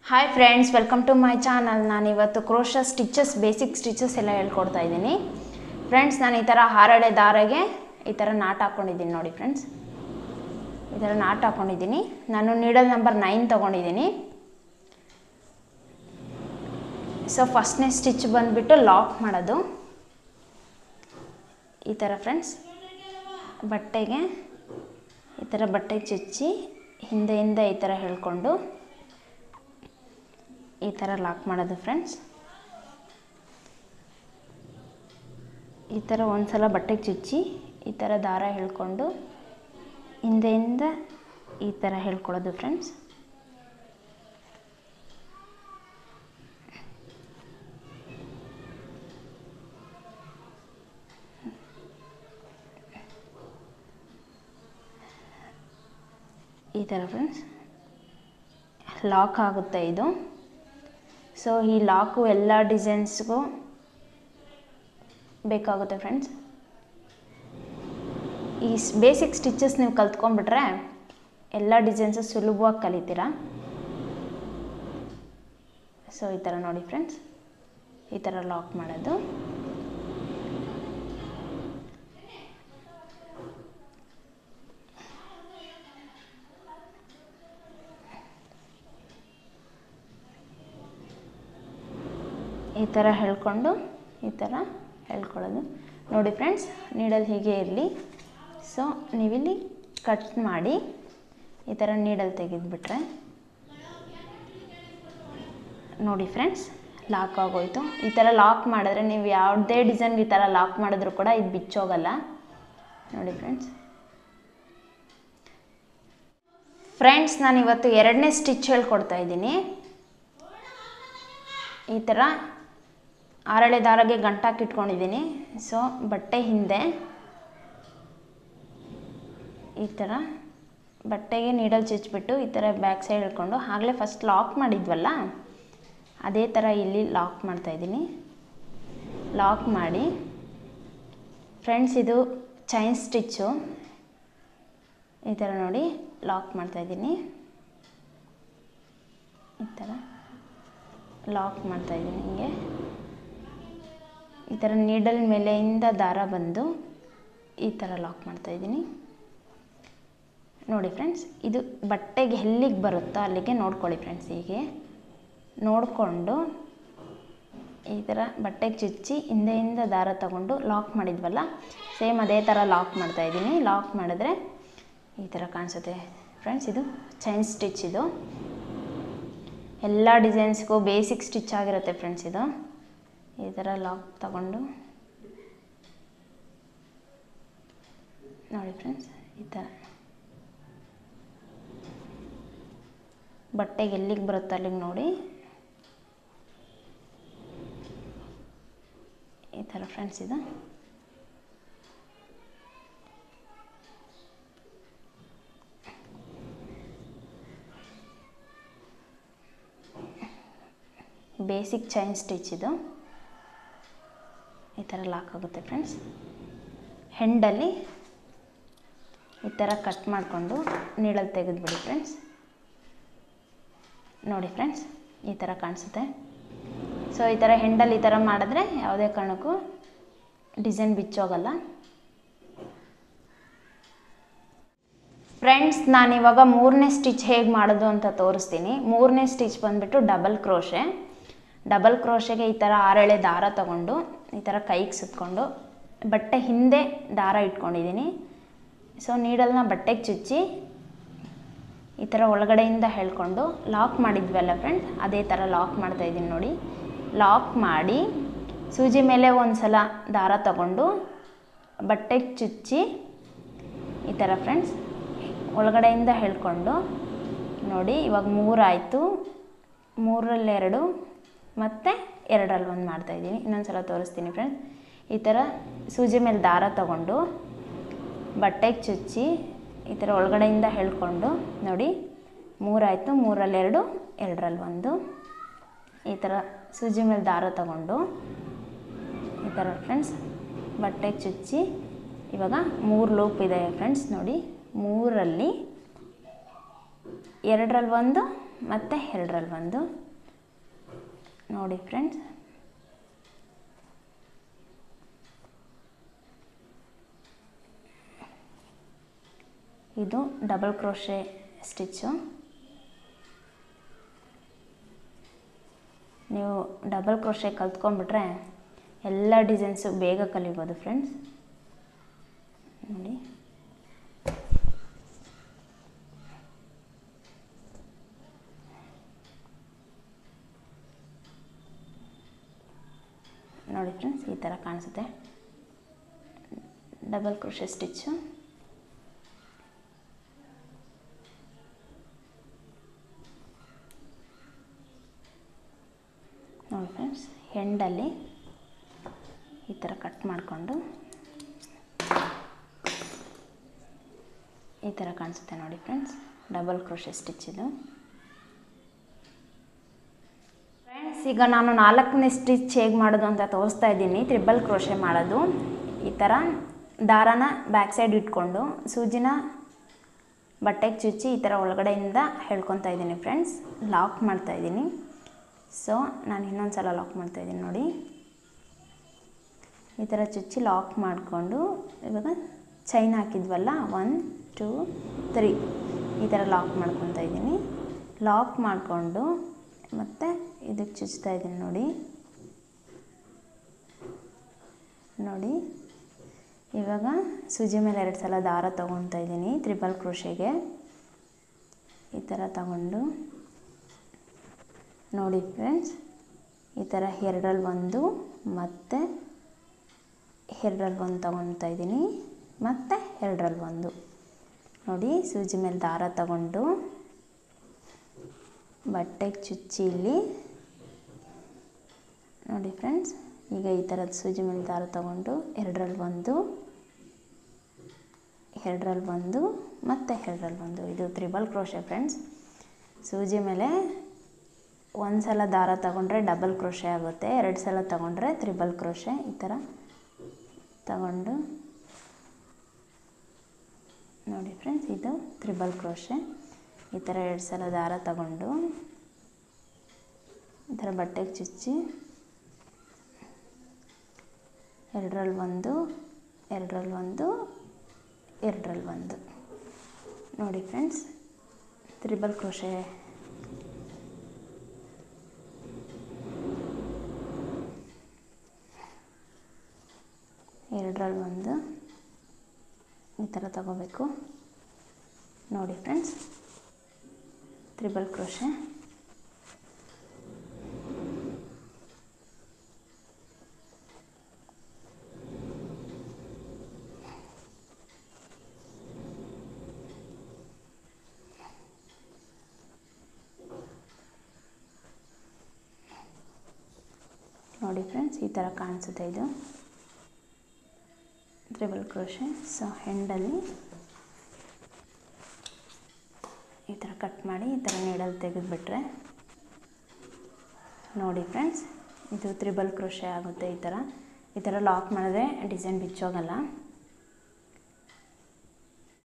hi friends welcome to my channel ನಾನು ಇವತ್ತು crochet stitches basic stitches ಎಲ್ಲ ಹೇಳ್ಕೊಡ್ತಾ ಇದ್ದೀನಿ ಫ್ರೆಂಡ್ಸ್ ನಾನು ಈ ಥರ ಹಾರಳೆ ದಾರಗೆ ಈ ಥರ ನಾಟ್ ಹಾಕ್ಕೊಂಡಿದ್ದೀನಿ ನೋಡಿ ಫ್ರೆಂಡ್ಸ್ ಈ ಥರ ನಾಟ್ ಹಾಕ್ಕೊಂಡಿದ್ದೀನಿ ನಾನು ನೀಡಲ್ ನಂಬರ್ ನೈನ್ ತೊಗೊಂಡಿದ್ದೀನಿ ಸೊ ಫಸ್ಟ್ನೇ ಸ್ಟಿಚ್ ಬಂದುಬಿಟ್ಟು ಲಾಕ್ ಮಾಡೋದು ಈ ಥರ ಫ್ರೆಂಡ್ಸ್ ಬಟ್ಟೆಗೆ ಈ ಥರ ಬಟ್ಟೆಗೆ ಚುಚ್ಚಿ ಹಿಂದೆಯಿಂದ ಈ ಥರ ಹೇಳ್ಕೊಂಡು ಈ ಥರ ಲಾಕ್ ಮಾಡೋದು ಫ್ರೆಂಡ್ಸ್ ಈ ಥರ ಒಂದು ಸಲ ಬಟ್ಟೆಗೆ ಚುಚ್ಚಿ ಈ ಥರ ದಾರ ಹೇಳ್ಕೊಂಡು ಹಿಂದೆಯಿಂದ ಈ ಥರ ಹೇಳ್ಕೊಳ್ಳೋದು ಫ್ರೆಂಡ್ಸ್ ಈ ಥರ ಫ್ರೆಂಡ್ಸ್ ಲಾಕ್ ಆಗುತ್ತೆ ಇದು ಸೊ ಈ ಲಾಕು ಎಲ್ಲ ಡಿಸೈನ್ಸ್ಗೂ ಬೇಕಾಗುತ್ತೆ ಫ್ರೆಂಡ್ಸ್ ಈ ಬೇಸಿಕ್ ಸ್ಟಿಚಸ್ ನೀವು ಕಲ್ತ್ಕೊಂಡ್ಬಿಟ್ರೆ ಎಲ್ಲ ಡಿಸೈನ್ಸು ಸುಲಭವಾಗಿ ಕಲಿತೀರಾ ಸೊ ಈ ಥರ ನೋಡಿ ಫ್ರೆಂಡ್ಸ್ ಈ ಥರ ಲಾಕ್ ಮಾಡೋದು ಈ ಥರ ಹೇಳ್ಕೊಂಡು ಈ ಥರ ಹೇಳ್ಕೊಳ್ಳೋದು ನೋಡಿ ಫ್ರೆಂಡ್ಸ್ ನೀಡಲ್ ಹೀಗೆ ಇರಲಿ ಸೊ ನೀವಿಲ್ಲಿ ಕಟ್ ಮಾಡಿ ಈ ಥರ ನೀಡಲ್ ತೆಗೆದುಬಿಟ್ರೆ ನೋಡಿ ಫ್ರೆಂಡ್ಸ್ ಲಾಕ್ ಆಗೋಯ್ತು ಈ ಥರ ಲಾಕ್ ಮಾಡಿದ್ರೆ ನೀವು ಯಾವುದೇ ಡಿಸೈನ್ ಈ ಥರ ಲಾಕ್ ಮಾಡಿದ್ರು ಕೂಡ ಇದು ಬಿಚ್ಚೋಗಲ್ಲ ನೋಡಿ ಫ್ರೆಂಡ್ಸ್ ಫ್ರೆಂಡ್ಸ್ ನಾನು ಇವತ್ತು ಎರಡನೇ ಸ್ಟಿಚ್ ಹೇಳ್ಕೊಡ್ತಾ ಇದ್ದೀನಿ ಈ ಥರ ಆರಳೆ ದಾರಗೆ ಗಂಟಾಕಿ ಇಟ್ಕೊಂಡಿದ್ದೀನಿ ಸೊ ಬಟ್ಟೆ ಹಿಂದೆ ಈ ಥರ ಬಟ್ಟೆಗೆ ನೀಡಲ್ ಚುಚ್ಚಿಬಿಟ್ಟು ಈ ಥರ ಬ್ಯಾಕ್ ಸೈಡ್ ಹಿಡ್ಕೊಂಡು ಆಗಲೇ ಫಸ್ಟ್ ಲಾಕ್ ಮಾಡಿದ್ವಲ್ಲ ಅದೇ ಥರ ಇಲ್ಲಿ ಲಾಕ್ ಮಾಡ್ತಾಯಿದ್ದೀನಿ ಲಾಕ್ ಮಾಡಿ ಫ್ರೆಂಡ್ಸ್ ಇದು ಚೈನ್ ಸ್ಟಿಚ್ಚು ಈ ಥರ ನೋಡಿ ಲಾಕ್ ಮಾಡ್ತಾಯಿದ್ದೀನಿ ಈ ಥರ ಲಾಕ್ ಮಾಡ್ತಾಯಿದ್ದೀನಿ ಹಿಂಗೆ ಈ ಥರ ನೀಡಲ್ ಮೇಲೆಯಿಂದ ದಾರ ಬಂದು ಈ ಥರ ಲಾಕ್ ಮಾಡ್ತಾಯಿದ್ದೀನಿ ನೋಡಿ ಫ್ರೆಂಡ್ಸ್ ಇದು ಬಟ್ಟೆಗೆ ಎಲ್ಲಿಗೆ ಬರುತ್ತೋ ಅಲ್ಲಿಗೆ ನೋಡ್ಕೊಳ್ಳಿ ಫ್ರೆಂಡ್ಸ್ ಹೀಗೆ ನೋಡಿಕೊಂಡು ಈ ಥರ ಬಟ್ಟೆಗೆ ಚುಚ್ಚಿ ಹಿಂದೆಯಿಂದ ದಾರ ತಗೊಂಡು ಲಾಕ್ ಮಾಡಿದ್ವಲ್ಲ ಸೇಮ್ ಅದೇ ಥರ ಲಾಕ್ ಮಾಡ್ತಾಯಿದ್ದೀನಿ ಲಾಕ್ ಮಾಡಿದ್ರೆ ಈ ಥರ ಕಾಣಿಸುತ್ತೆ ಫ್ರೆಂಡ್ಸ್ ಇದು ಚೈನ್ ಸ್ಟಿಚ್ ಇದು ಎಲ್ಲ ಡಿಸೈನ್ಸ್ಗೂ ಬೇಸಿಕ್ ಸ್ಟಿಚ್ ಆಗಿರುತ್ತೆ ಫ್ರೆಂಡ್ಸ್ ಇದು ಈ ಥರ ಲಾಕ್ ತಗೊಂಡು ನೋಡಿ ಫ್ರೆಂಡ್ಸ್ ಈ ಥರ ಬಟ್ಟೆಗೆ ಎಲ್ಲಿಗೆ ಬರುತ್ತೆ ಅಲ್ಲಿಗೆ ನೋಡಿ ಈ ಥರ ಫ್ರೆಂಡ್ಸ್ ಇದು ಬೇಸಿಕ್ ಚೈನ್ ಸ್ಟಿಚ್ ಇದು ಈ ಥರ ಲಾಕ್ ಆಗುತ್ತೆ ಫ್ರೆಂಡ್ಸ್ ಹೆಂಡಲ್ಲಿ ಈ ಥರ ಕಟ್ ಮಾಡಿಕೊಂಡು ನೀಡಲ್ ತೆಗೆದುಬಿಡಿ ಫ್ರೆಂಡ್ಸ್ ನೋಡಿ ಫ್ರೆಂಡ್ಸ್ ಈ ಥರ ಕಾಣಿಸುತ್ತೆ ಸೊ ಈ ಥರ ಹೆಂಡಲ್ಲಿ ಈ ಥರ ಮಾಡಿದ್ರೆ ಯಾವುದೇ ಕಾರಣಕ್ಕೂ ಡಿಸೈನ್ ಬಿಚ್ಚೋಗಲ್ಲ ಫ್ರೆಂಡ್ಸ್ ನಾನಿವಾಗ ಮೂರನೇ ಸ್ಟಿಚ್ ಹೇಗೆ ಮಾಡೋದು ಅಂತ ತೋರಿಸ್ತೀನಿ ಮೂರನೇ ಸ್ಟಿಚ್ ಬಂದುಬಿಟ್ಟು ಡಬಲ್ ಕ್ರೋಶೆ ಡಬಲ್ ಕ್ರೋಶೆಗೆ ಈ ಥರ ಆರೆಳೆ ದಾರ ತಗೊಂಡು ಈ ಥರ ಕೈಗೆ ಸುತ್ಕೊಂಡು ಬಟ್ಟೆ ಹಿಂದೆ ದಾರ ಇಟ್ಕೊಂಡಿದ್ದೀನಿ ಸೊ ನೀಡಲ್ನ ಬಟ್ಟೆಗೆ ಚುಚ್ಚಿ ಈ ಥರ ಒಳಗಡೆಯಿಂದ ಹೇಳ್ಕೊಂಡು ಲಾಕ್ ಮಾಡಿದ್ವಲ್ಲ ಫ್ರೆಂಡ್ಸ್ ಅದೇ ಥರ ಲಾಕ್ ಮಾಡ್ತಾಯಿದ್ದೀನಿ ನೋಡಿ ಲಾಕ್ ಮಾಡಿ ಸೂಜಿ ಮೇಲೆ ಒಂದು ಸಲ ದಾರ ತಗೊಂಡು ಬಟ್ಟೆಗೆ ಚುಚ್ಚಿ ಈ ಥರ ಫ್ರೆಂಡ್ಸ್ ಒಳಗಡೆಯಿಂದ ಹೇಳ್ಕೊಂಡು ನೋಡಿ ಇವಾಗ ಮೂರಾಯಿತು ಮೂರಲ್ಲಿ ಎರಡು ಮತ್ತು ಎರಡರಲ್ಲಿ ಒಂದು ಮಾಡ್ತಾಯಿದ್ದೀನಿ ಇನ್ನೊಂದು ಸಲ ತೋರಿಸ್ತೀನಿ ಫ್ರೆಂಡ್ಸ್ ಈ ಥರ ಸೂಜಿ ಮೇಲೆ ದಾರ ತಗೊಂಡು ಬಟ್ಟೆಗೆ ಚುಚ್ಚಿ ಈ ಥರ ಒಳಗಡೆಯಿಂದ ಹೇಳ್ಕೊಂಡು ನೋಡಿ ಮೂರಾಯಿತು ಮೂರಲ್ಲಿ ಎರಡು ಎರಡರಲ್ಲಿ ಒಂದು ಈ ಥರ ಸೂಜಿ ಮೇಲೆ ದಾರ ತಗೊಂಡು ಈ ಥರ ಫ್ರೆಂಡ್ಸ್ ಬಟ್ಟೆಗೆ ಚುಚ್ಚಿ ಇವಾಗ ಮೂರು ಲೂಪ್ ಇದೆ ಫ್ರೆಂಡ್ಸ್ ನೋಡಿ ಮೂರಲ್ಲಿ ಎರಡರಲ್ಲಿ ಒಂದು ಮತ್ತು ಎರಡರಲ್ಲಿ ಒಂದು ನೋಡಿ ಫ್ರೆಂಡ್ಸ್ ಇದು ಡಬಲ್ ಕ್ರೋಶೆ ಸ್ಟಿಚ್ಚು ನೀವು ಡಬಲ್ ಕ್ರೋಶೆ ಕಲ್ತ್ಕೊಂಡ್ಬಿಟ್ರೆ ಎಲ್ಲ ಡಿಸೈನ್ಸು ಬೇಗ ಕಲಿಬೋದು ಫ್ರೆಂಡ್ಸ್ ನೋಡಿ ನೋಡಿ ಫ್ರೆಂಡ್ಸ್ ಈ ಥರ ಕಾಣಿಸುತ್ತೆ ಡಬಲ್ ಕ್ರೋಶೆ ಸ್ಟಿಚ್ಚು ನೋಡಿ ಫ್ರೆಂಡ್ಸ್ ಹೆಂಡಲ್ಲಿ ಈ ಥರ ಕಟ್ ಮಾಡಿಕೊಂಡು ಈ ಥರ ಕಾಣಿಸುತ್ತೆ ನೋಡಿ ಫ್ರೆಂಡ್ಸ್ ಡಬಲ್ ಕ್ರೋಶೆ ಸ್ಟಿಚ್ ಇದು ಫ್ರೆಂಡ್ಸ್ ಈಗ ನಾನು ನಾಲ್ಕನೇ ಸ್ಟಿಚ್ ಹೇಗೆ ಮಾಡೋದು ಅಂತ ತೋರಿಸ್ತಾ ಇದ್ದೀನಿ ತ್ರಿಬಲ್ ಕ್ರೋಶೆ ಮಾಡೋದು ಈ ಥರ ದಾರಾನ ಬ್ಯಾಕ್ ಸೈಡ್ ಇಟ್ಕೊಂಡು ಸೂಜಿನ ಬಟ್ಟೆಗೆ ಚುಚ್ಚಿ ಈ ಥರ ಒಳಗಡೆಯಿಂದ ಹೇಳ್ಕೊತಾ ಇದ್ದೀನಿ ಫ್ರೆಂಡ್ಸ್ ಲಾಕ್ ಮಾಡ್ತಾ ಇದ್ದೀನಿ ಸೊ ನಾನು ಇನ್ನೊಂದು ಸಲ ಲಾಕ್ ಮಾಡ್ತಾ ಇದ್ದೀನಿ ನೋಡಿ ಈ ಥರ ಚುಚ್ಚಿ ಲಾಕ್ ಮಾಡಿಕೊಂಡು ಇವಾಗ ಚೈನ್ ಹಾಕಿದ್ವಲ್ಲ ಒನ್ ಟೂ ತ್ರೀ ಈ ಥರ ಲಾಕ್ ಮಾಡ್ಕೊತಾ ಇದ್ದೀನಿ ಲಾಕ್ ಮಾಡಿಕೊಂಡು ಮತ್ತು ಇದಕ್ಕೆ ಚುಚ್ತಾ ಇದ್ದೀನಿ ನೋಡಿ ನೋಡಿ ಇವಾಗ ಸೂಜಿ ಮೇಲೆ ಎರಡು ಸಲ ದಾರ ತೊಗೊತಾ ಇದ್ದೀನಿ ತ್ರಿಬಲ್ ಕ್ರೋಶೆಗೆ ಈ ಥರ ತಗೊಂಡು ನೋಡಿ ಫ್ರೆಂಡ್ಸ್ ಈ ಥರ ಎರಡರಲ್ಲಿ ಒಂದು ಮತ್ತು ಎರಡರಲ್ಲಿ ಒಂದು ತೊಗೊತಾ ಇದ್ದೀನಿ ಮತ್ತು ಎರಡರಲ್ಲಿ ಒಂದು ನೋಡಿ ಸೂಜಿ ಮೇಲೆ ದಾರ ತಗೊಂಡು ಬಟ್ಟೆಗೆ ಚುಚ್ಚಿ ಇಲ್ಲಿ ನೋಡಿ ಫ್ರೆಂಡ್ಸ್ ಈಗ ಈ ಥರದ ಸೂಜಿ ಮೇಲೆ ದಾರ ತಗೊಂಡು ಎರಡರಲ್ಲಿ ಒಂದು ಎರಡರಲ್ಲಿ ಒಂದು ಮತ್ತು ಎರಡರಲ್ಲಿ ಒಂದು ಇದು ತ್ರಿಬಲ್ ಕ್ರೋಶೆ ಫ್ರೆಂಡ್ಸ್ ಸೂಜಿ ಮೇಲೆ ಒಂದು ಸಲ ದಾರ ತಗೊಂಡ್ರೆ ಡಬಲ್ ಕ್ರೋಶೆ ಆಗುತ್ತೆ ಎರಡು ಸಲ ತಗೊಂಡ್ರೆ ತ್ರಿಬಲ್ ಕ್ರೋಶೆ ಈ ಥರ ತಗೊಂಡು ನೋಡಿ ಫ್ರೆಂಡ್ಸ್ ಇದು ತ್ರಿಬಲ್ ಕ್ರೋಶೆ ಈ ಥರ ಎರಡು ಸಲ ದಾರ ತಗೊಂಡು ಈ ಥರ ಬಟ್ಟೆಗೆ ಚುಚ್ಚಿ ಎರಡರಲ್ಲಿ ಒಂದು ಎರಡರಲ್ಲಿ ಒಂದು ಎರಡರಲ್ಲಿ ಒಂದು ನೋಡಿ ಫ್ರೆಂಡ್ಸ್ ತ್ರಿಬಲ್ ಕ್ರೋಶೆ ಎರಡರಲ್ಲಿ ಒಂದು ಈ ಥರ ತಗೋಬೇಕು ನೋಡಿ ಫ್ರೆಂಡ್ಸ್ ತ್ರಿಬಲ್ ಕ್ರೋಶೆ ನೋಡಿ ಫ್ರೆಂಡ್ಸ್ ಈ ಥರ ಕಾಣಿಸುತ್ತೆ ಇದು ತ್ರಿಬಲ್ ಕ್ರೋಶೆ ಸೊ ಹೆಂಡಲ್ಲಿ ಈ ಥರ ಕಟ್ ಮಾಡಿ ಈ ಥರ ನೀಡಲ್ಲಿ ತೆಗೆದುಬಿಟ್ರೆ ನೋಡಿ ಫ್ರೆಂಡ್ಸ್ ಇದು ತ್ರಿಬಲ್ ಕ್ರೋಶೆ ಆಗುತ್ತೆ ಈ ಥರ ಈ ಥರ ಲಾಕ್ ಮಾಡಿದ್ರೆ ಡಿಸೈನ್ ಬಿಚ್ಚೋಗಲ್ಲ